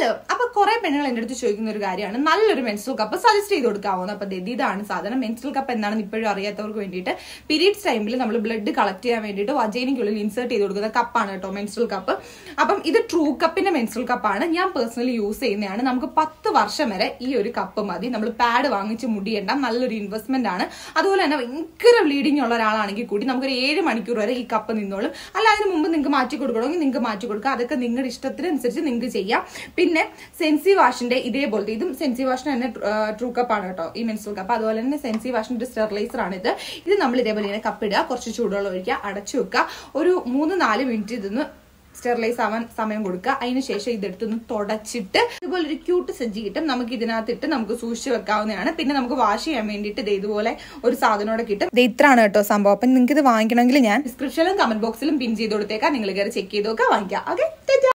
hello അപ്പൊ കുറെ പെണ്ണുങ്ങൾ എന്റെ അടുത്ത് ചോദിക്കുന്ന ഒരു കാര്യമാണ് നല്ലൊരു മെൻസ്ട്രൽ കപ്പ് സജസ്റ്റ് ചെയ്ത് കൊടുക്കാവുന്ന അപ്പൊ ദേ ഇതാണ് സാധനം മെൻസ്ട്രൽ കപ്പ് എന്താണെന്ന് ഇപ്പോഴും അറിയാത്തവർക്ക് വേണ്ടിയിട്ട് പീരീഡ്സ് ടൈമിൽ നമ്മൾ ബ്ലഡ് കളക്ട് ചെയ്യാൻ വേണ്ടിയിട്ട് വജൈനിക്കുള്ളിൽ ഇൻസേർട്ട് ചെയ്ത് കൊടുക്കുന്ന കപ്പാണ് കേട്ടോ മെൻസ്ട്രൽ കപ്പ് അപ്പം ഇത് ട്രൂ കപ്പിന്റെ മെൻസ്ട്രൽ കപ്പാണ് ഞാൻ പേഴ്സണലി യൂസ് ചെയ്യുന്നതാണ് നമുക്ക് പത്ത് വർഷം വരെ ഈ ഒരു കപ്പ് മതി നമ്മൾ പാഡ് വാങ്ങിച്ച് മുടിയേണ്ട നല്ലൊരു ഇൻവെസ്റ്റ്മെന്റ് ആണ് അതുപോലെ തന്നെ ഭയങ്കര ബ്ലീഡിംഗ് ഉള്ള ഒരാളാണെങ്കിൽ കൂടി നമുക്കൊരു ഏഴ് മണിക്കൂർ വരെ ഈ കപ്പ് നിന്നോളും അല്ല അതിന് മുമ്പ് നിങ്ങൾക്ക് മാറ്റി കൊടുക്കണമെങ്കിൽ നിങ്ങൾക്ക് മാറ്റി കൊടുക്കുക അതൊക്കെ നിങ്ങളുടെ ഇഷ്ടത്തിനനുസരിച്ച് നിങ്ങൾക്ക് ചെയ്യാം പിന്നെ സെൻസി വാഷിന്റെ ഇതേപോലത്തെ ഇതും സെൻസി വാഷിന് തന്നെ ട്രൂ കപ്പ് ആണ് കേട്ടോ ഈ മെൻസ്ട്രൽ കപ്പ് അതുപോലെ തന്നെ സെൻസി വാഷിന്റെ ഒരു സ്റ്റെറിലൈസർ ആണ് ഇത് ഇത് നമ്മൾ ഇതേപോലെ ഇങ്ങനെ കപ്പിടുക കുറച്ച് ചൂടുവെള്ളം ഒഴിക്കുക അടച്ചു വെക്കുക ഒരു മൂന്ന് നാല് മിനിറ്റ് ഇതൊന്ന് സ്റ്റെറിലൈസ് ആവാൻ സമയം കൊടുക്കുക അതിന് ശേഷം ഇതെടുത്തൊന്ന് തുടച്ചിട്ട് ഇതുപോലെ ഒരു ക്യൂട്ട് സജ്ജി കിട്ടും നമുക്ക് ഇതിനകത്തിട്ട് നമുക്ക് സൂക്ഷിച്ച് വെക്കാവുന്നതാണ് പിന്നെ നമുക്ക് വാഷ് ചെയ്യാൻ വേണ്ടിയിട്ട് ദേ ഇതുപോലെ ഒരു സാധനമോടെ കിട്ടും ഇത് ഇത്രയാണ് കേട്ടോ സംഭവം അപ്പം നിങ്ങൾക്ക് ഇത് വാങ്ങിക്കണമെങ്കിൽ ഞാൻ ഡിസ്ക്രിപ്ഷനിലും കമന്റ് ബോക്സിലും പിൻ ചെയ്ത് കൊടുത്തേക്കാം നിങ്ങൾ കയറി ചെക്ക് ചെയ്ത് നോക്കാം വാങ്ങിക്കാം ഓക്കെ